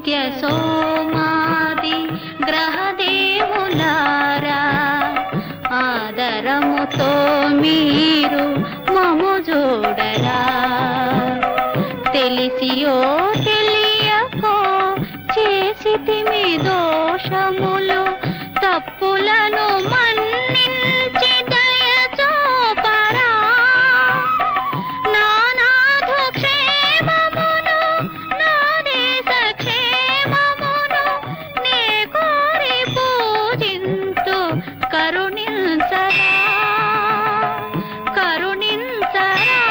సత్య సోమాది గ్రహదేవులారా ఆదరముతో మీరు మము చూడరా తెలిసియో తెలియకో చేసితిమి దోషములు తప్పులను మన్నించి దయ చూపరా నానాథు క్షేమమును నా దేశ క్షేమమును నే కోరి పూజింతు కరుణించరా కరుణించరా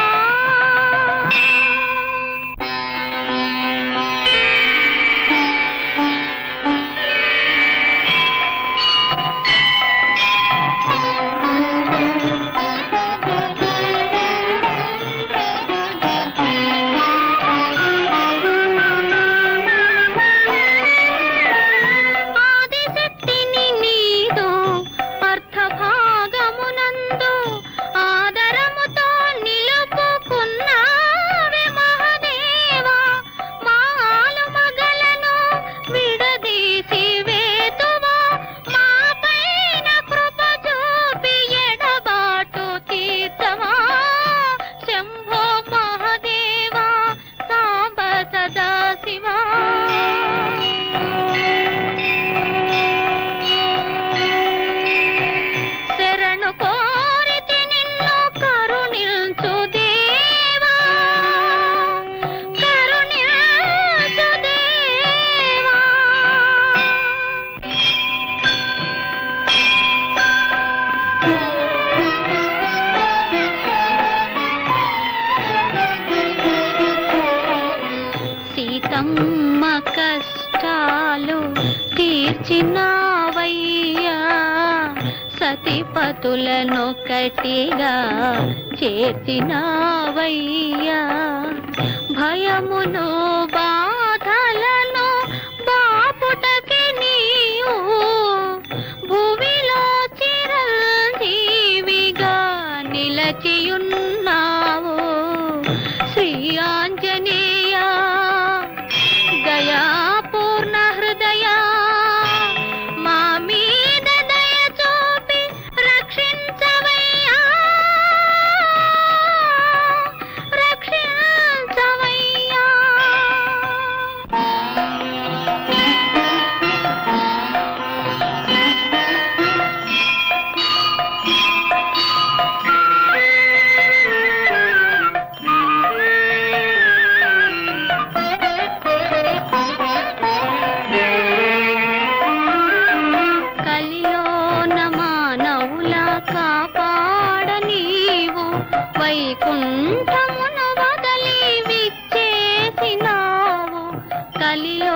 ఆదిశక్తిని నీదు అర్థభాగమునందు ఆదరముతో నిలుపుకున్నావే మహదేవా మాలు మగలను విడదీసి వేతువా మా పైన కృప చూపి ఎడబాటు తీర్చవా శంభో మహదేవా సాంబ సదా శివా శరణు కోరితి నిన్ను కరుణించు దేవా కరుణించు దేవా సీతమ్మ కష్టాలు తీర్చినావయ్యా సతిపతులను కటిగా చేర్చినావయ్యా భయమును బాధలను బాపుటకి నీవు భూమిలో చిరంజీవిగా నిలచియున్నావు శ్రీ ఆంజనేయ దయాపూర్ణ హృదయ మా మీద దయ చూపి రక్షించవయ్యా రక్షించవయ్యా కలిలోన మానవుల కాపాడ నీవు వైకుంఠమును వదలి విచ్చేసినావు కలిలో